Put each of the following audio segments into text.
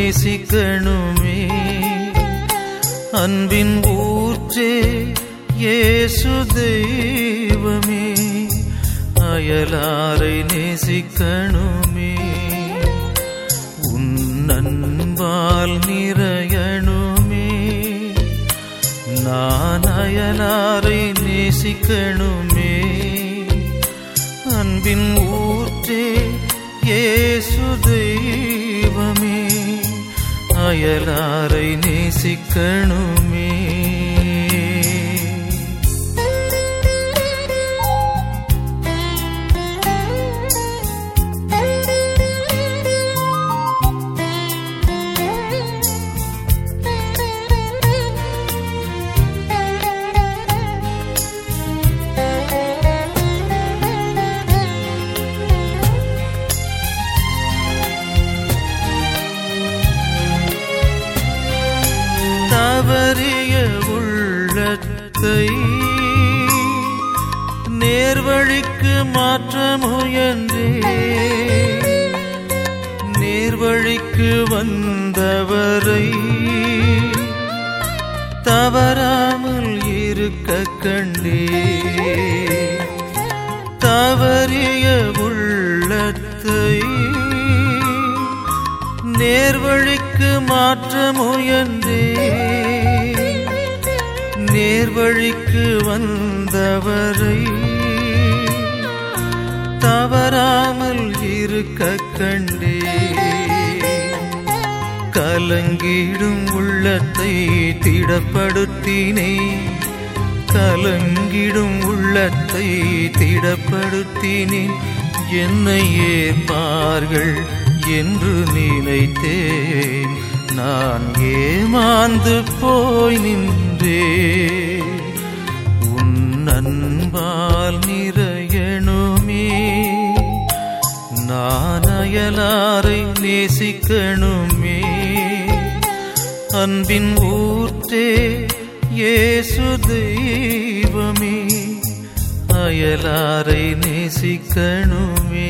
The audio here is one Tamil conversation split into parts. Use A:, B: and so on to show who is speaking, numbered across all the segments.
A: நேசிக்கணுமே அன்பின் ஊற்றே இயேசு தெய்வமே அயலாரை நேசிக்கணுமே உன் அன்பால் நிறையணுமே நான் அயலாரை நேசிக்கணுமே அன்பின் ஊற்றே இயேசு தெய்வமே அயலாரை நேசிக்கணுமே தவறிய உள்ளத்தை நேர்வழிக்கு மாற்ற முயன்றே நேர்வழிக்கு வந்தவரை தவறாமல் இருக்க கண்டே தவறிய உள்ளத்தை நேர்வழிக்கு மாற்ற முயன்றே நேர்வழிக்கு வந்தவரை தவறாமல் இருக்க கண்டே கலங்கிடும் உள்ளத்தை திடப்படுத்தினே கலங்கிடும் உள்ளத்தை திடப்படுத்தினே என்னை ஏற்பார்கள் என்று நினைத்தேன் நான் ஏமாந்து போய் நின்றே உன் அன்பால் நிறையணுமே நான் அயலாரை நேசிக்கணுமே அன்பின் ஊற்றே இயேசு தெய்வமே அயலாரை நேசிக்கணுமே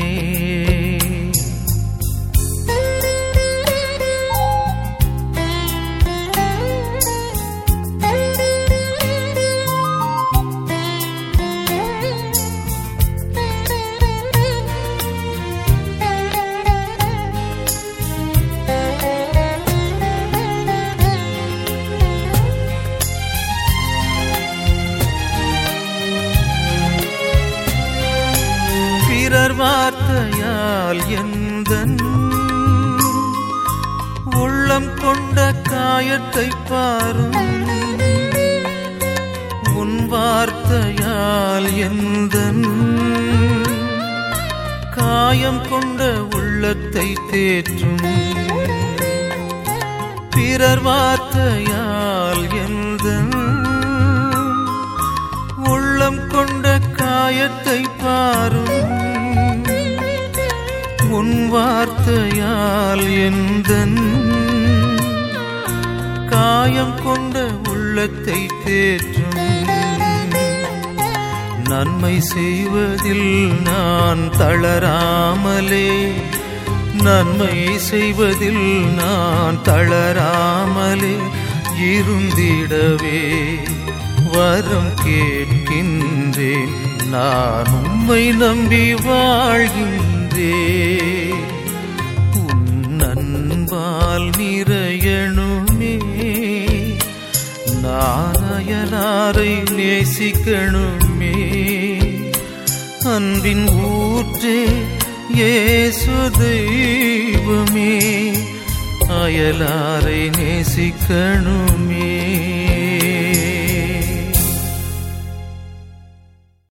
A: பிறர் வார்த்தையால் எந்தன் உள்ளம் கொண்ட காயத்தை பாரும் உன் வார்த்தையால் எந்தன் காயம் கொண்ட உள்ளத்தை தேற்றும் பிறர் வார்த்தையால் எந்தன் உள்ளம் கொண்ட காயத்தை பாரும் உன் வார்த்தையால் எந்தன் காயம் கொண்ட உள்ளத்தை தேற்றும் நன்மை செய்வதில் நான் தளராமலே நன்மை செய்வதில் நான் தளராமலே இருந்திடவே வரம் கேட்கின்றேன் நான் உம்மை நம்பி வாழ்கின்றேன் உன் அன்பால் நிறையணுமே நான் அயலாரை நேசிக்கணுமே அன்பின் ஊற்றே இயேசு தெய்வமே அயலாரை நேசிக்கணுமே